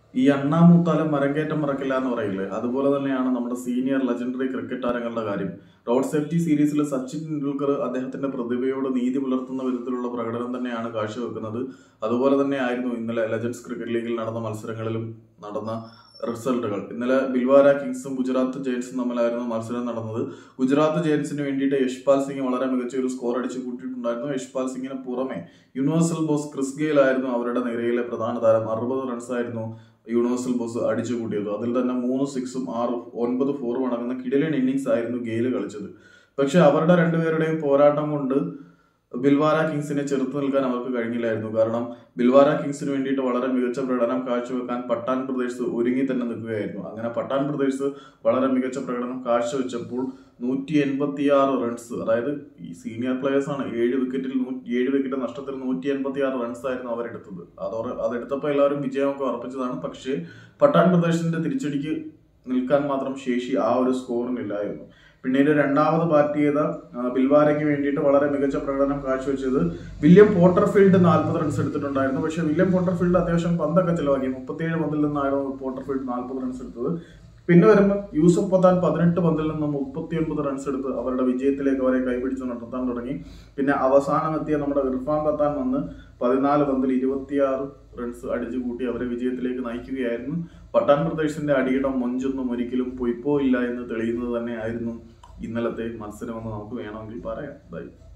ഈ അണ്ണാമൂത്താലും മരങ്കേറ്റം മറക്കില്ല എന്ന് പറയില്ലേ അതുപോലെ തന്നെയാണ് നമ്മുടെ സീനിയർ ലെജൻഡറി ക്രിക്കറ്റ് താരങ്ങളുടെ കാര്യം റോഡ് സേഫ്റ്റി സീരീസിൽ സച്ചിൻ ടെണ്ടുൽക്കർ അദ്ദേഹത്തിന്റെ പ്രതിഭയോട് നീതി പുലർത്തുന്ന വിധത്തിലുള്ള പ്രകടനം തന്നെയാണ് കാഴ്ചവെക്കുന്നത് അതുപോലെ തന്നെ ആയിരുന്നു ഇന്നലെ ലെജൻഡ്സ് ക്രിക്കറ്റ് ലീഗിൽ നടന്ന മത്സരങ്ങളിലും നടന്ന റിസൾട്ടുകൾ ഇന്നലെ ബിൽവാര കിങ്സും ഗുജറാത്ത് ജയൻസും തമ്മിലായിരുന്നു മത്സരം നടന്നത് ഗുജറാത്ത് ജയൻസിന് വേണ്ടിയിട്ട് യശ്പാൽ സിംഗ് വളരെ മികച്ച ഒരു സ്കോർ അടിച്ചു കൂട്ടിയിട്ടുണ്ടായിരുന്നു യശ്പാൽ സിംഗിന് പുറമെ യൂണിവേഴ്സൽ ബോസ് ക്രിസ് ഗെയിൽ ആയിരുന്നു അവരുടെ നിരയിലെ പ്രധാന താരം അറുപത് റൺസ് ആയിരുന്നു യൂണിവേഴ്സൽ ബോസ് അടിച്ചു കൂട്ടിയത് അതിൽ തന്നെ മൂന്ന് സിക്സും ആറ് ഒൻപത് ഫോറും അടങ്ങുന്ന കിടിലൻ ഇന്നിങ്സ് ആയിരുന്നു ഗെയില് കളിച്ചത് പക്ഷെ അവരുടെ രണ്ടുപേരുടെയും പോരാട്ടം കൊണ്ട് ബിൽവാര കിങ്സിനെ ചെറുത്ത് നിൽക്കാൻ അവർക്ക് കഴിഞ്ഞില്ലായിരുന്നു കാരണം ബിൽവാര കിങ്സിന് വേണ്ടിയിട്ട് വളരെ മികച്ച പ്രകടനം കാഴ്ചവെക്കാൻ പട്ടാൻ പ്രദേശ് ഒരുങ്ങി തന്നെ നിൽക്കുകയായിരുന്നു അങ്ങനെ പട്ടാൻ പ്രദേശ് വളരെ മികച്ച പ്രകടനം കാഴ്ചവെച്ചപ്പോൾ നൂറ്റി എൺപത്തി ആറ് റൺസ് അതായത് ഈ സീനിയർ പ്ലേയേഴ്സ് ആണ് ഏഴ് വിക്കറ്റിൽ നൂറ്റി ഏഴ് വിക്കറ്റ് നഷ്ടത്തിൽ നൂറ്റി എൺപത്തി ആറ് റൺസ് ആയിരുന്നു അവരെടുത്തത് അതോടെ അതെടുത്തപ്പോൾ എല്ലാവരും വിജയമൊക്കെ ഉറപ്പിച്ചതാണ് പക്ഷേ പട്ടാൻ പ്രദേശിന്റെ തിരിച്ചടിക്ക് നിൽക്കാൻ മാത്രം ശേഷി ആ ഒരു സ്കോറിനില്ലായിരുന്നു പിന്നീട് രണ്ടാമത് ബാറ്റ് ചെയ്ത ആ, ബിൽവാരയ്ക്ക് വേണ്ടിയിട്ട് വളരെ മികച്ച പ്രകടനം കാഴ്ചവെച്ചത് വില്യം പോട്ടർഫീൽഡ് നാൽപ്പത് റൺസ് എടുത്തിട്ടുണ്ടായിരുന്നു പക്ഷേ വില്യം പോട്ടർഫീൽഡ് അത്യാവശ്യം പന്തൊക്കെ ചെലവാക്കി മുപ്പത്തിയേഴ് പന്തിൽ നിന്നായിരുന്നു പോട്ടർഫീൽഡ് നാൽപ്പത് റൺസ് എടുത്തത് പിന്നെ വരുമ്പോൾ യൂസഫ് പത്താൻ പതിനെട്ട് പന്തിൽ നിന്ന് മുപ്പത്തിയൊൻപത് റൺസ് എടുത്ത് അവരുടെ വിജയത്തിലേക്ക് അവരെ കൈപിടിച്ച് നടത്താൻ തുടങ്ങി പിന്നെ അവസാനം എത്തിയ നമ്മുടെ ഇർഫാൻ പത്താൻ വന്ന് പതിനാല് പന്തിൽ ഇരുപത്തിയാറ് റൺസ് അടിച്ചു കൂട്ടി അവരെ വിജയത്തിലേക്ക് നയിക്കുകയായിരുന്നു പട്ടാൻ പ്രദേശിന്റെ അടിയിടം മൊഞ്ചൊന്നും ഒരിക്കലും പൊയ്പോ ഇല്ല എന്ന് തെളിയുന്നത് തന്നെയായിരുന്നു ഇന്നലത്തെ മത്സരമെന്ന് നമുക്ക് വേണമെങ്കിൽ പറയാം ബൈ